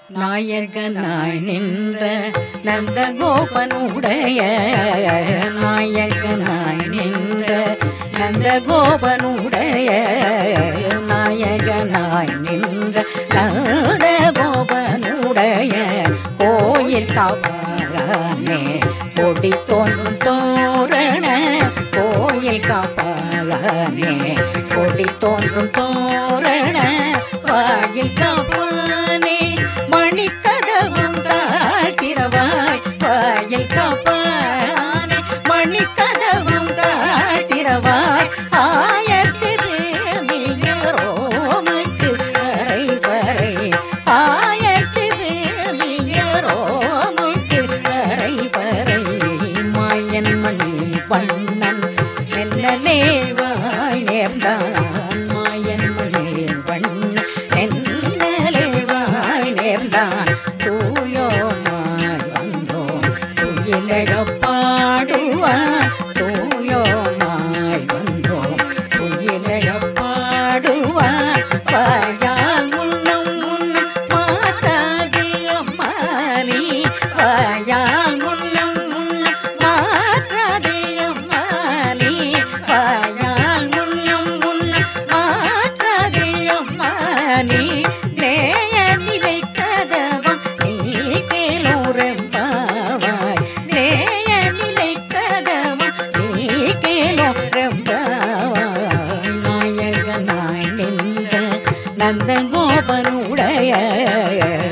நாயகனாய் நின்ற நந்த கோபனுடைய நாயகனாய் நின்ற நந்த கோபனுடைய நாயகனாய் நின்ற நந்த கோபனுடைய கோயில் காப்பாகமே கொடி தோன்றும் தோரண கோயில் காப்பாகமே கொடி தோன்றும் தோரண வாயில் காப்பானே மணிக்கதவும் தாழ்த்திரவாய் வாயில் காப்பானே மணிக்கதவும் தாழ்த்திரவாய் ஆயர் சிறுமியரோமுக்கு அறை வரை ஆயர் சிறுமியரோமுக்கு அறை வரை மாயன் மணி வண்ணன் என்னலேவாய் நேர்ந்தான் மாயன் மணி வண்ணன் என்னலேவாய் நேர்ந்தான் தூயோமாய் வந்தோம் துயிலழப்பாடுவான் தூயோமாய் வந்தோம் துயிலழப்பாடுவான் வாயால் முன்னம் முன்னம் மாற்றாதே அம்மானி வாயால் முன்னம் முன்னம் மாற்றாதே அம்மானி வாயால் முன்னம் முன்னம் மாற்றாதே அம்மானி நேய நிலை கதவம் நீ கேளோரம்பாவாய் நேய நிலை கதவம் நீ கேளோரம்பாவாய் நாயகனாய் நின்ற நந்த கோபனுடைய